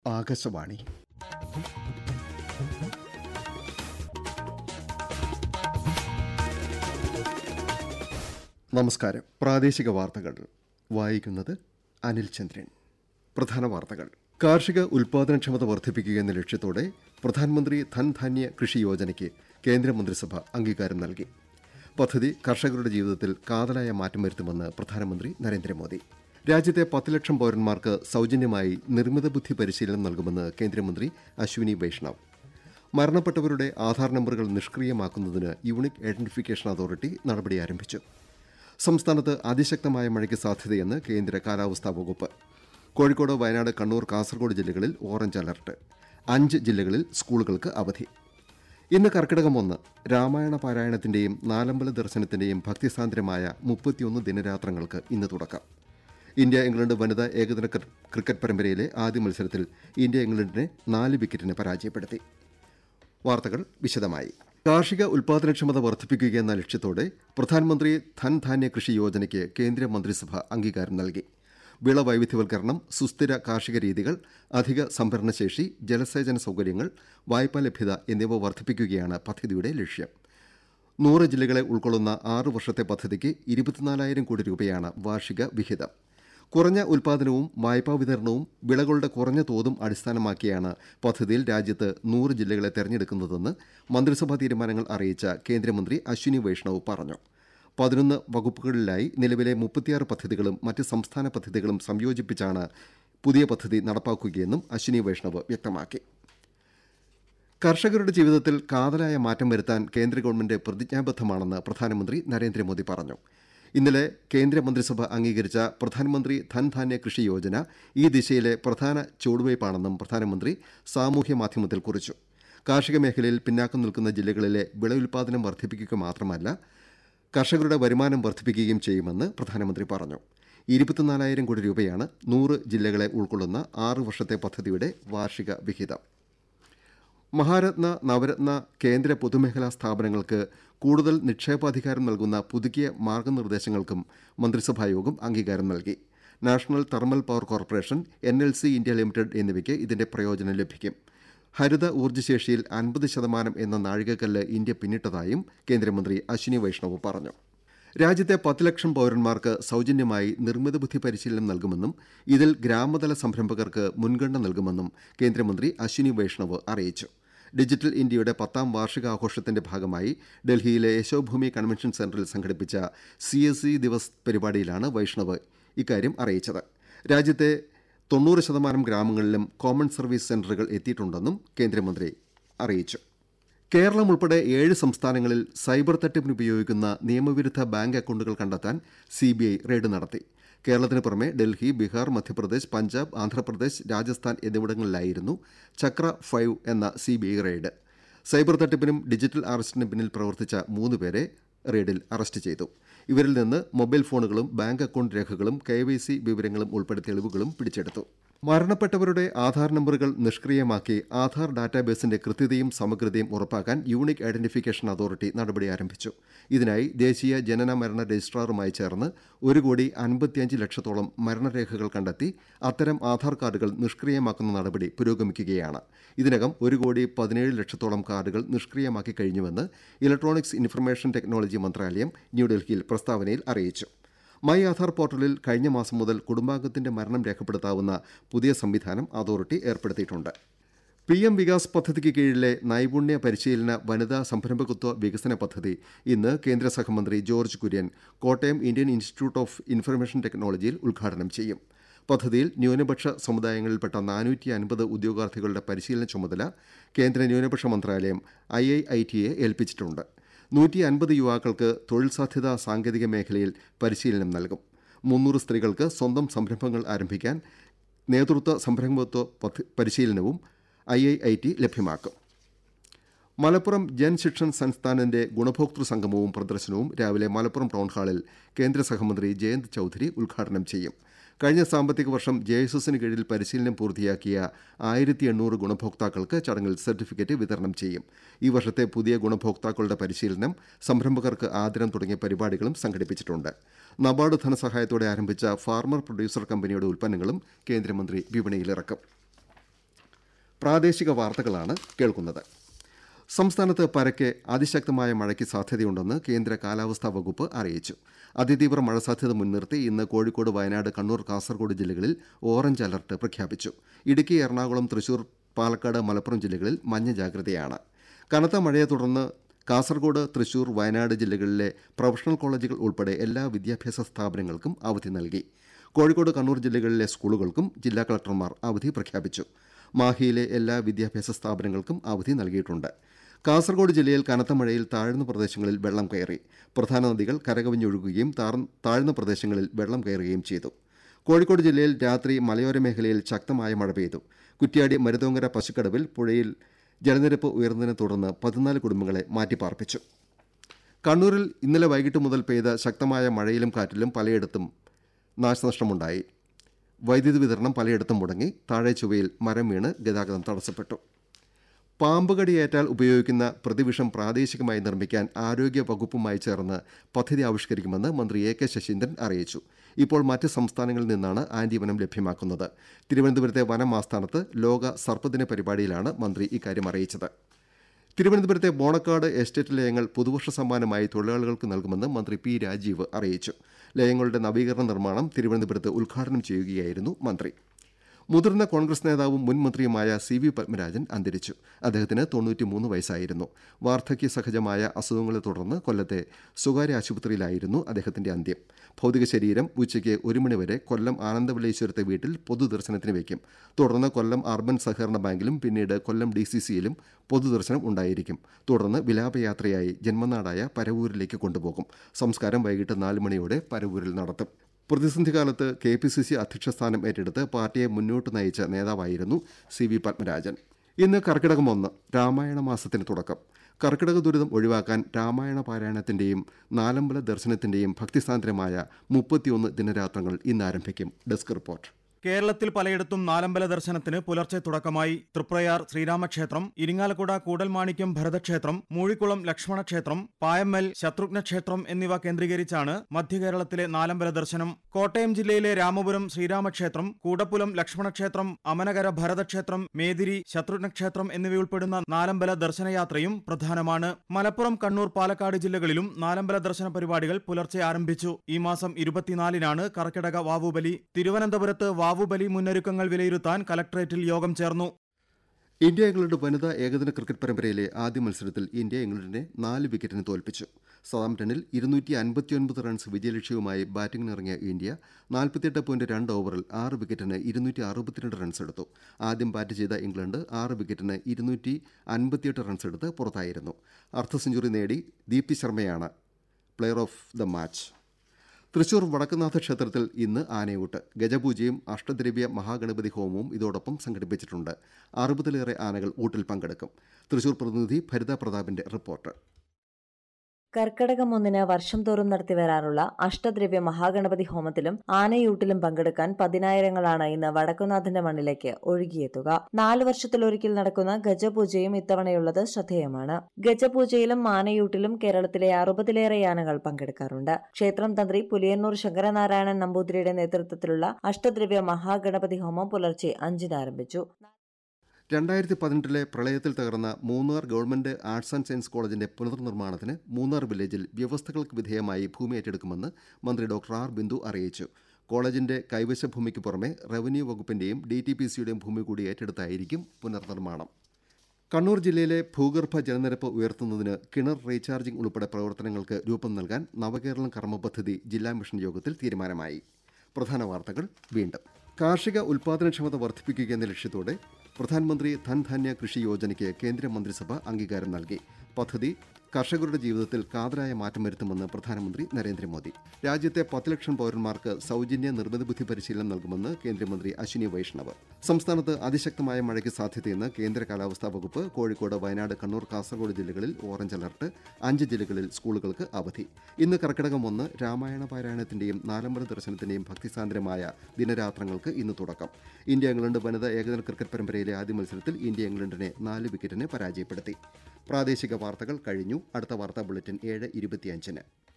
ആകാശവാണി നമസ്കാരം പ്രാദേശിക വാർത്തകൾ വായിക്കുന്നത് അനിൽ ചന്ദ്രൻ പ്രധാന വാർത്തകൾ കാർഷിക ഉൽപാദനക്ഷമത വർദ്ധിപ്പിക്കുക എന്ന ലക്ഷ്യത്തോടെ പ്രധാനമന്ത്രി ധൻധാന്യ കൃഷി യോജനയ്ക്ക് കേന്ദ്രമന്ത്രിസഭ അംഗീകാരം നൽകി പദ്ധതി കർഷകരുടെ ജീവിതത്തിൽ കാതലായ മാറ്റം വരുത്തുമെന്ന് പ്രധാനമന്ത്രി നരേന്ദ്രമോദി രാജ്യത്തെ പത്ത് ലക്ഷം പൌരന്മാർക്ക് സൌജന്യമായി നിർമ്മിത ബുദ്ധി പരിശീലനം നൽകുമെന്ന് കേന്ദ്രമന്ത്രി അശ്വിനി വൈഷ്ണവ് മരണപ്പെട്ടവരുടെ ആധാർ നമ്പറുകൾ നിഷ്ക്രിയമാക്കുന്നതിന് യൂണിക് ഐഡന്റിഫിക്കേഷൻ അതോറിറ്റി നടപടി ആരംഭിച്ചു സംസ്ഥാനത്ത് അതിശക്തമായ മഴയ്ക്ക് സാധ്യതയെന്ന് കേന്ദ്ര കാലാവസ്ഥാ വകുപ്പ് കോഴിക്കോട് വയനാട് കണ്ണൂർ കാസർഗോഡ് ജില്ലകളിൽ ഓറഞ്ച് അലർട്ട് അഞ്ച് ജില്ലകളിൽ സ്കൂളുകൾക്ക് അവധി ഇന്ന് കർക്കിടകം ഒന്ന് രാമായണ പാരായണത്തിന്റെയും നാലമ്പല ദർശനത്തിന്റെയും ഭക്തിസാന്ദ്രമായ മുപ്പത്തിയൊന്ന് ദിനരാത്രങ്ങൾക്ക് ഇന്ന് തുടക്കം ഇന്ത്യ ഇംഗ്ലണ്ട് വനിതാ ഏകദിന ക്രി- ക്രിക്കറ്റ് പരമ്പരയിലെ ആദ്യ മത്സരത്തിൽ ഇന്ത്യ ഇംഗ്ലണ്ടിനെ നാല് വിക്കറ്റിന് പരാജയപ്പെടുത്തി വാർത്തകൾ വിശദമായി കാർഷിക ഉൽപാദനക്ഷമത വർദ്ധിപ്പിക്കുക എന്ന ലക്ഷ്യത്തോടെ പ്രധാനമന്ത്രി ധൻധാന്യ കൃഷി യോജനയ്ക്ക് കേന്ദ്ര മന്ത്രിസഭ അംഗീകാരം നൽകി വിള വൈവിധ്യവൽക്കരണം സുസ്ഥിര കാർഷിക രീതികൾ അധിക സംഭരണശേഷി ജലസേചന സൌകര്യങ്ങൾ വായ്പാ ലഭ്യത എന്നിവ വർദ്ധിപ്പിക്കുകയാണ് പദ്ധതിയുടെ ലക്ഷ്യം നൂറ് ജില്ലകളെ ഉൾക്കൊള്ളുന്ന ആറ് വർഷത്തെ പദ്ധതിക്ക് ഇരുപത്തിനാലായിരം കോടി രൂപയാണ് വാർഷിക വിഹിതം കുറഞ്ഞ ഉൽപാദനവും വായ്പാ വിതരണവും വിളകളുടെ കുറഞ്ഞ തോതും അടിസ്ഥാനമാക്കിയാണ് പദ്ധതിയിൽ രാജ്യത്ത് നൂറ് ജില്ലകളെ തെരഞ്ഞെടുക്കുന്നതെന്ന് മന്ത്രിസഭാ തീരുമാനങ്ങൾ അറിയിച്ച കേന്ദ്രമന്ത്രി അശ്വിനി വൈഷ്ണവ് പറഞ്ഞു പതിനൊന്ന് വകുപ്പുകളിലായി നിലവിലെ മുപ്പത്തിയാറ് പദ്ധതികളും മറ്റ് സംസ്ഥാന പദ്ധതികളും സംയോജിപ്പിച്ചാണ് പുതിയ പദ്ധതി നടപ്പാക്കുകയെന്നും അശ്വിനി വൈഷ്ണവ് വ്യക്തമാക്കി കർഷകരുടെ ജീവിതത്തിൽ കാതലായ മാറ്റം വരുത്താൻ കേന്ദ്ര ഗവൺമെന്റ് പ്രതിജ്ഞാബദ്ധമാണെന്ന് പ്രധാനമന്ത്രി നരേന്ദ്രമോദി പറഞ്ഞു ഇന്നലെ കേന്ദ്രമന്ത്രിസഭ അംഗീകരിച്ച പ്രധാനമന്ത്രി ധൻധാന്യ കൃഷി യോജന ഈ ദിശയിലെ പ്രധാന ചുവടുവയ്പാണെന്നും പ്രധാനമന്ത്രി സാമൂഹ്യ മാധ്യമത്തിൽ കുറിച്ചു കാർഷിക മേഖലയിൽ പിന്നാക്കം നിൽക്കുന്ന ജില്ലകളിലെ വിളയുൽപാദനം വർദ്ധിപ്പിക്കുക മാത്രമല്ല കർഷകരുടെ വരുമാനം വർദ്ധിപ്പിക്കുകയും ചെയ്യുമെന്ന് പ്രധാനമന്ത്രി പറഞ്ഞു ഇരുപത്തിനാലായിരം കോടി രൂപയാണ് നൂറ് ജില്ലകളെ ഉൾക്കൊള്ളുന്ന ആറ് വർഷത്തെ പദ്ധതിയുടെ വാർഷിക വിഹിതം മഹാരത്ന നവരത്ന കേന്ദ്ര പൊതുമേഖലാ സ്ഥാപനങ്ങൾക്ക് കൂടുതൽ നിക്ഷേപാധികാരം നൽകുന്ന പുതുക്കിയ മാർഗനിർദ്ദേശങ്ങൾക്കും മന്ത്രിസഭായോഗം അംഗീകാരം നൽകി national thermal power corporation N L C India limited എന്നിവയ്ക്ക് ഇതിന്റെ പ്രയോജനം ലഭിക്കും ഹരിത ഊർജ്ജശേഷിയിൽ അൻപത് ശതമാനം എന്ന നാഴികക്കല്ല് ഇന്ത്യ പിന്നിട്ടതായും കേന്ദ്രമന്ത്രി അശ്വിനി വൈഷ്ണവ് പറഞ്ഞു രാജ്യത്തെ പത്ത് ലക്ഷം പൌരന്മാർക്ക് സൌജന്യമായി നിർമ്മിത ബുദ്ധി പരിശീലനം നൽകുമെന്നും ഇതിൽ ഗ്രാമതല സംരംഭകർക്ക് മുൻഗണന നൽകുമെന്നും കേന്ദ്രമന്ത്രി അശ്വിനി വൈഷ്ണവ് അറിയിച്ചു ഡിജിറ്റൽ ഇന്ത്യയുടെ പത്താം വാർഷികാഘോഷത്തിന്റെ ഭാഗമായി ഡൽഹിയിലെ യശോഭൂമി കൺവെൻഷൻ സെന്ററിൽ സംഘടിപ്പിച്ച സി എസ് സി ദിവസ് പരിപാടിയിലാണ് വൈഷ്ണവ് ഇക്കാര്യം അറിയിച്ചത് രാജ്യത്തെ തൊണ്ണൂറ് ശതമാനം ഗ്രാമങ്ങളിലും കോമൺ സർവീസ് സെന്ററുകൾ എത്തിയിട്ടുണ്ടെന്നും കേന്ദ്രമന്ത്രി അറിയിച്ചു കേരളം ഉൾപ്പെടെ ഏഴ് സംസ്ഥാനങ്ങളിൽ സൈബർ തട്ടിപ്പിന് ഉപയോഗിക്കുന്ന നിയമവിരുദ്ധ ബാങ്ക് അക്കൌണ്ടുകൾ കണ്ടെത്താൻ സിബിഐ റെയ്ഡ് നടത്തി കേരളത്തിന് പുറമെ ഡൽഹി ബീഹാർ മധ്യപ്രദേശ് പഞ്ചാബ് ആന്ധ്രാപ്രദേശ് രാജസ്ഥാൻ എന്നിവിടങ്ങളിലായിരുന്നു ചക്ര ഫൈവ് എന്ന സിബിഐ റെയ്ഡ് സൈബർ തട്ടിപ്പിനും ഡിജിറ്റൽ അറസ്റ്റിനും പിന്നിൽ പ്രവർത്തിച്ച മൂന്ന് പേരെ റെയ്ഡിൽ അറസ്റ്റ് ചെയ്തു ഇവരിൽ നിന്ന് മൊബൈൽ ഫോണുകളും ബാങ്ക് അക്കൌണ്ട് രേഖകളും കെ വൈ സി വിവരങ്ങളും ഉൾപ്പെടെ തെളിവുകളും പിടിച്ചെടുത്തു മരണപ്പെട്ടവരുടെ ആധാർ നമ്പറുകൾ നിഷ്ക്രിയമാക്കി ആധാർ ഡാറ്റാബേസിന്റെ കൃത്യതയും സമഗ്രതയും ഉറപ്പാക്കാൻ യൂണിക് ഐഡന്റിഫിക്കേഷൻ അതോറിറ്റി നടപടി ആരംഭിച്ചു ഇതിനായി ദേശീയ ജനന മരണ രജിസ്ട്രാറുമായി ചേർന്ന് ഒരു കോടി അൻപത്തിയഞ്ച് ലക്ഷത്തോളം മരണരേഖകൾ കണ്ടെത്തി അത്തരം ആധാർ കാർഡുകൾ നിഷ്ക്രിയമാക്കുന്ന നടപടി പുരോഗമിക്കുകയാണ് ഇതിനകം ഒരു കോടി പതിനേഴ് ലക്ഷത്തോളം കാർഡുകൾ നിഷ്ക്രിയമാക്കി കഴിഞ്ഞുവെന്ന് ഇലക്ട്രോണിക്സ് ഇൻഫർമേഷൻ ടെക്നോളജി മന്ത്രാലയം ന്യൂഡൽഹിയിൽ പ്രസ്താവനയിൽ അറിയിച്ചു മൈ ആധാർ പോർട്ടലിൽ കഴിഞ്ഞ മാസം മുതൽ കുടുംബാംഗത്തിന്റെ മരണം രേഖപ്പെടുത്താവുന്ന പുതിയ സംവിധാനം അതോറിറ്റി ഏർപ്പെടുത്തിയിട്ടുണ്ട് പി എം വികാസ് പദ്ധതിക്ക് കീഴിലെ നൈപുണ്യ പരിശീലന വനിതാ സംരംഭകത്വ വികസന പദ്ധതി ഇന്ന് കേന്ദ്ര സഹമന്ത്രി George Kurian Kottayam Indian institute of information ടെക്നോളജിയിൽ ഉദ്ഘാടനം ചെയ്യും പദ്ധതിയിൽ ന്യൂനപക്ഷ സമുദായങ്ങളിൽപ്പെട്ട നാനൂറ്റി അൻപത് ഉദ്യോഗാർത്ഥികളുടെ പരിശീലന ചുമതല കേന്ദ്ര ന്യൂനപക്ഷ മന്ത്രാലയം ഐ ഐ ഐ ടിയെ ഏൽപ്പിച്ചിട്ടുണ്ട് നൂറ്റി അൻപത് യുവാക്കൾക്ക് തൊഴിൽ സാധ്യതാ സാങ്കേതിക മേഖലയിൽ പരിശീലനം നൽകും മുന്നൂറ് സ്ത്രീകൾക്ക് സ്വന്തം സംരംഭങ്ങൾ ആരംഭിക്കാൻ നേതൃത്വ സംരംഭത്വ പദ്ധ- പരിശീലനവും ഐ ഐ ഐ ടി ലഭ്യമാക്കും മലപ്പുറം ജൻ ശിക്ഷൻ സംസ്ഥാനന്റെ ഗുണഭോക്തൃ സംഗമവും പ്രദർശനവും രാവിലെ മലപ്പുറം ടൗൺ ഹാളിൽ കേന്ദ്ര സഹമന്ത്രി ജയന്ത് ചൌധരി ഉദ്ഘാടനം ചെയ്യും കഴിഞ്ഞ സാമ്പത്തിക വർഷം ജെ എസ് എസിന് കീഴിൽ പരിശീലനം പൂർത്തിയാക്കിയ ആയിരത്തി എണ്ണൂറ് ഗുണഭോക്താക്കൾക്ക് ചടങ്ങിൽ സർട്ടിഫിക്കറ്റ് വിതരണം ചെയ്യും ഈ വർഷത്തെ പുതിയ ഗുണഭോക്താക്കളുടെ പരിശീലനം സംരംഭകർക്ക് ആദരം തുടങ്ങിയ പരിപാടികളും സംഘടിപ്പിച്ചിട്ടുണ്ട് നബാർഡ് ധനസഹായത്തോടെ ആരംഭിച്ച ഫാർമർ പ്രൊഡ്യൂസർ കമ്പനിയുടെ ഉൽപ്പന്നങ്ങളും കേന്ദ്രമന്ത്രി വിപണിയിലിറക്കും പ്രാദേശിക വാർത്തകളാണ് കേൾക്കുന്നത് സംസ്ഥാനത്ത് പരക്കെ അതിശക്തമായ മഴയ്ക്ക് സാധ്യതയുണ്ടെന്ന് കേന്ദ്ര കാലാവസ്ഥാ വകുപ്പ് അറിയിച്ചു അതിതീവ്ര മഴ സാധ്യത മുൻനിർത്തി ഇന്ന് കോഴിക്കോട് വയനാട് കണ്ണൂർ കാസർഗോഡ് ജില്ലകളിൽ ഓറഞ്ച് അലർട്ട് പ്രഖ്യാപിച്ചു ഇടുക്കി എറണാകുളം തൃശൂർ പാലക്കാട് മലപ്പുറം ജില്ലകളിൽ മഞ്ഞ ജാഗ്രതയാണ് കനത്ത മഴയെ തുടർന്ന് കാസർഗോഡ് തൃശൂർ വയനാട് ജില്ലകളിലെ പ്രൊഫഷണൽ കോളേജുകൾ ഉൾപ്പെടെ എല്ലാ വിദ്യാഭ്യാസ സ്ഥാപനങ്ങൾക്കും അവധി നൽകി കോഴിക്കോട് കണ്ണൂർ ജില്ലകളിലെ സ്കൂളുകൾക്കും ജില്ലാ കളക്ടർമാർ അവധി പ്രഖ്യാപിച്ചു മാഹിയിലെ എല്ലാ വിദ്യാഭ്യാസ സ്ഥാപനങ്ങൾക്കും അവധി നൽകിയിട്ടുണ്ട് കാസർഗോഡ് ജില്ലയിൽ കനത്ത മഴയിൽ താഴ്ന്ന പ്രദേശങ്ങളിൽ വെള്ളം കയറി പ്രധാന നദികൾ കരകവിഞ്ഞൊഴുകുകയും താർ- താഴ്ന്ന പ്രദേശങ്ങളിൽ വെള്ളം കയറുകയും ചെയ്തു കോഴിക്കോട് ജില്ലയിൽ രാത്രി മലയോര മേഖലയിൽ ശക്തമായ മഴ പെയ്തു കുറ്റ്യാടി മരുതോങ്കര പശുക്കടവിൽ പുഴയിൽ ജലനിരപ്പ് ഉയർന്നതിനെ തുടർന്ന് പതിനാല് കുടുംബങ്ങളെ മാറ്റിപ്പാർപ്പിച്ചു കണ്ണൂരിൽ ഇന്നലെ വൈകിട്ട് മുതൽ പെയ്ത ശക്തമായ മഴയിലും കാറ്റിലും പലയിടത്തും നാശനഷ്ടമുണ്ടായി വൈദ്യുതി വിതരണം പലയിടത്തും മുടങ്ങി താഴെ ചൊവ്വയിൽ മരം വീണ് ഗതാഗതം തടസ്സപ്പെട്ടു പാമ്പ് കടിയേറ്റാൽ ഉപയോഗിക്കുന്ന പ്രതിവിഷം പ്രാദേശികമായി നിർമ്മിക്കാൻ ആരോഗ്യ വകുപ്പുമായി ചേർന്ന് പദ്ധതി ആവിഷ്കരിക്കുമെന്ന് മന്ത്രി എ കെ ശശീന്ദ്രൻ അറിയിച്ചു ഇപ്പോൾ മറ്റ് സംസ്ഥാനങ്ങളിൽ നിന്നാണ് ആന്റിവനം ലഭ്യമാക്കുന്നത് തിരുവനന്തപുരത്തെ വനം ആസ്ഥാനത്ത് ലോക സർപ്പദിന പരിപാടിയിലാണ് മന്ത്രി ഇക്കാര്യം അറിയിച്ചത് തിരുവനന്തപുരത്തെ ബോണക്കാട് എസ്റ്റേറ്റ് ലയങ്ങൾ പുതുവർഷ സമ്മാനമായി തൊഴിലാളികൾക്ക് നൽകുമെന്ന് മന്ത്രി പി രാജീവ് അറിയിച്ചു ലയങ്ങളുടെ നവീകരണ നിർമ്മാണം തിരുവനന്തപുരത്ത് ഉദ്ഘാടനം ചെയ്യുകയായിരുന്നു മന്ത്രി മുതിർന്ന കോൺഗ്രസ് നേതാവും മുൻ മന്ത്രിയുമായ സി വി പത്മരാജൻ അന്തരിച്ചു അദ്ദേഹത്തിന് തൊണ്ണൂറ്റിമൂന്ന് വയസ്സായിരുന്നു വാർദ്ധക്യ സഹജമായ അസുഖങ്ങളെ തുടർന്ന് കൊല്ലത്തെ സ്വകാര്യ ആശുപത്രിയിലായിരുന്നു അദ്ദേഹത്തിന്റെ അന്ത്യം ഭൗതിക ശരീരം ഉച്ചയ്ക്ക് ഒരു മണിവരെ കൊല്ലം ആനന്ദവല്ലീശ്വരത്തെ വീട്ടിൽ പൊതുദർശനത്തിന് വയ്ക്കും തുടർന്ന് കൊല്ലം അർബൻ സഹകരണ ബാങ്കിലും പിന്നീട് കൊല്ലം ഡി സി സിയിലും പൊതുദർശനം ഉണ്ടായിരിക്കും തുടർന്ന് വിലാപയാത്രയായി ജന്മനാടായ പരവൂരിലേക്ക് കൊണ്ടുപോകും സംസ്കാരം വൈകിട്ട് നാല് മണിയോടെ പരവൂരിൽ നടത്തും പ്രതിസന്ധി കാലത്ത് കെ പി സി സി അധ്യക്ഷ സ്ഥാനം ഏറ്റെടുത്ത് പാർട്ടിയെ മുന്നോട്ട് നയിച്ച നേതാവായിരുന്നു സി വി പത്മരാജൻ ഇന്ന് കർക്കിടകം ഒന്ന് രാമായണ മാസത്തിന് തുടക്കം കർക്കിടക ദുരിതം ഒഴിവാക്കാൻ രാമായണ പാരായണത്തിന്റെയും നാലമ്പല ദർശനത്തിന്റെയും ഭക്തിസാന്ദ്രമായ മുപ്പത്തിയൊന്ന് ദിനരാത്രങ്ങൾ ഇന്ന് ആരംഭിക്കും ഡെസ്ക് റിപ്പോർട്ട് കേരളത്തിൽ പലയിടത്തും നാലമ്പല ദർശനത്തിന് പുലർച്ചെ തുടക്കമായി തൃപ്രയാർ ശ്രീരാമക്ഷേത്രം ഇരിങ്ങാലക്കുട കൂടൽമാണിക്യം ഭരതക്ഷേത്രം മൂഴിക്കുളം ലക്ഷ്മണക്ഷേത്രം പായമ്മൽ ശത്രുഘ്ന ക്ഷേത്രം എന്നിവ കേന്ദ്രീകരിച്ചാണ് മധ്യകേരളത്തിലെ നാലമ്പല ദർശനം കോട്ടയം ജില്ലയിലെ രാമപുരം ശ്രീരാമക്ഷേത്രം കൂടപ്പുലം ലക്ഷ്മണക്ഷേത്രം അമനകര ഭരതക്ഷേത്രം മേദിരി ശത്രുഘ്ന ക്ഷേത്രം എന്നിവയുൾപ്പെടുന്ന നാലമ്പല ദർശനയാത്രയും പ്രധാനമാണ് മലപ്പുറം കണ്ണൂർ പാലക്കാട് ജില്ലകളിലും നാലമ്പല ദർശന പരിപാടികൾ പുലർച്ചെ ആരംഭിച്ചു ഈ മാസം ഇരുപത്തിനാലിനാണ് കർക്കിടക വാവുബലി തിരുവനന്തപുരത്ത് വാവുബലി മുന്നൊരുക്കങ്ങൾ വിലയിരുത്താൻ കലക്ടറേറ്റിൽ യോഗം ചേർന്നു ഇന്ത്യ ഇംഗ്ലണ്ട് വനിതാ ഏകദിന ക്രിക്കറ്റ് പരമ്പരയിലെ ആദ്യ മത്സരത്തിൽ ഇന്ത്യ ഇംഗ്ലണ്ടിനെ നാല് വിക്കറ്റിന് തോൽപ്പിച്ചു സതാംപ്ടണിൽ ഇരുന്നൂറ്റി അൻപത്തിയൊൻപത് റൺസ് വിജയലക്ഷ്യവുമായി ബാറ്റിംഗിനിറങ്ങിയ ഇന്ത്യ നാൽപ്പത്തിയെട്ട് പോയിന്റ് രണ്ട് ഓവറിൽ ആറ് വിക്കറ്റിന് ഇരുന്നൂറ്റി അറുപത്തിരണ്ട് റൺസ് എടുത്തു ആദ്യം ബാറ്റ് ചെയ്ത ഇംഗ്ലണ്ട് ആറ് വിക്കറ്റിന് ഇരുന്നൂറ്റി അൻപത്തിയെട്ട് റൺസ് എടുത്ത് പുറത്തായിരുന്നു അർദ്ധ സെഞ്ചുറി നേടി ദീപ്തി ശർമ്മയാണ് player of the match Thrissur Vadakkunnatha ക്ഷേത്രത്തിൽ ഇന്ന് ആനയൂട്ട് ഗജപൂജയും അഷ്ടദ്രവ്യ മഹാഗണപതി ഹോമവും ഇതോടൊപ്പം സംഘടിപ്പിച്ചിട്ടുണ്ട് അറുപതിലേറെ ആനകൾ ഊട്ടിൽ പങ്കെടുക്കും തൃശൂർ പ്രതിനിധി ഭരിത പ്രതാപിന്റെ റിപ്പോർട്ട് കർക്കടകം ഒന്നിന് വർഷം തോറും നടത്തിവരാറുള്ള അഷ്ടദ്രവ്യ മഹാഗണപതി ഹോമത്തിലും ആനയൂട്ടിലും പങ്കെടുക്കാൻ പതിനായിരങ്ങളാണ് ഇന്ന് വടക്കുനാഥന്റെ മണ്ണിലേക്ക് ഒഴുകിയെത്തുക നാല് വർഷത്തിലൊരിക്കൽ നടക്കുന്ന ഗജപൂജയും ഇത്തവണയുള്ളത് ശ്രദ്ധേയമാണ് ഗജപൂജയിലും ആനയൂട്ടിലും കേരളത്തിലെ അറുപതിലേറെ ആനകൾ പങ്കെടുക്കാറുണ്ട് ക്ഷേത്രം തന്ത്രി പുലിയന്നൂർ ശങ്കരനാരായണൻ നമ്പൂതിരിയുടെ നേതൃത്വത്തിലുള്ള അഷ്ടദ്രവ്യ മഹാഗണപതി ഹോമം പുലർച്ചെ അഞ്ചിന് ആരംഭിച്ചു രണ്ടായിരത്തി പതിനെട്ടിലെ പ്രളയത്തിൽ തകർന്ന Munnar government arts and science കോളേജിന്റെ പുനർനിർമ്മാണത്തിന് മൂന്നാർ വില്ലേജിൽ വ്യവസ്ഥകൾക്ക് വിധേയമായി ഭൂമി ഏറ്റെടുക്കുമെന്ന് മന്ത്രി ഡോക്ടർ ആർ ബിന്ദു അറിയിച്ചു കോളേജിന്റെ കൈവശ ഭൂമിക്ക് പുറമെ റവന്യൂ വകുപ്പിന്റെയും ഡി ടി പി സിയുടെയും ഭൂമി കൂടി ഏറ്റെടുത്തായിരിക്കും പുനർനിർമ്മാണം കണ്ണൂർ ജില്ലയിലെ ഭൂഗർഭ ജലനിരപ്പ് ഉയർത്തുന്നതിന് കിണർ റീചാർജിംഗ് ഉൾപ്പെടെ പ്രവർത്തനങ്ങൾക്ക് രൂപം നൽകാൻ നവകേരളം കർമ്മ പദ്ധതി ജില്ലാ മിഷൻ യോഗത്തിൽ തീരുമാനമായി പ്രധാന വാർത്തകൾ വീണ്ടും കാർഷിക ഉൽപാദനക്ഷമത വർദ്ധിപ്പിക്കുക എന്ന ലക്ഷ്യത്തോടെ പ്രധാനമന്ത്രി ധൻധാന്യ കൃഷി യോജനയ്ക്ക് കേന്ദ്ര മന്ത്രിസഭ അംഗീകാരം നൽകി പദ്ധതി കർഷകരുടെ ജീവിതത്തിൽ കാതലായ മാറ്റം വരുത്തുമെന്ന് പ്രധാനമന്ത്രി നരേന്ദ്രമോദി രാജ്യത്തെ പത്ത് ലക്ഷം പൌരന്മാർക്ക് സൗജന്യ നിർമ്മിത ബുദ്ധി പരിശീലനം നൽകുമെന്ന് കേന്ദ്രമന്ത്രി അശ്വിനി വൈഷ്ണവ് സംസ്ഥാനത്ത് അതിശക്തമായ മഴയ്ക്ക് സാധ്യതയെന്ന് കേന്ദ്ര കാലാവസ്ഥാ വകുപ്പ് കോഴിക്കോട് വയനാട് കണ്ണൂർ കാസർഗോഡ് ജില്ലകളിൽ ഓറഞ്ച് അലർട്ട് അഞ്ച് ജില്ലകളിൽ സ്കൂളുകൾക്ക് അവധി ഇന്ന് കർക്കിടകം ഒന്ന് രാമായണ പാരായണത്തിന്റെയും നാലമ്പല ദർശനത്തിന്റെയും ഭക്തിസാന്ദ്രമായ ദിനരാത്രങ്ങൾക്ക് ഇന്ന് തുടക്കം ഇന്ത്യ ഇംഗ്ലണ്ട് വനിതാ ഏകദിന ക്രിക്കറ്റ് പരമ്പരയിലെ ആദ്യ മത്സരത്തിൽ ഇന്ത്യ ഇംഗ്ലണ്ടിനെ നാല് വിക്കറ്റിന് പരാജയപ്പെടുത്തി പ്രാദേശിക വാർത്തകൾ കഴിഞ്ഞു അടുത്ത വാർത്താ ബുള്ളറ്റിൻ ഏഴ് ഇരുപത്തിയഞ്ചിന്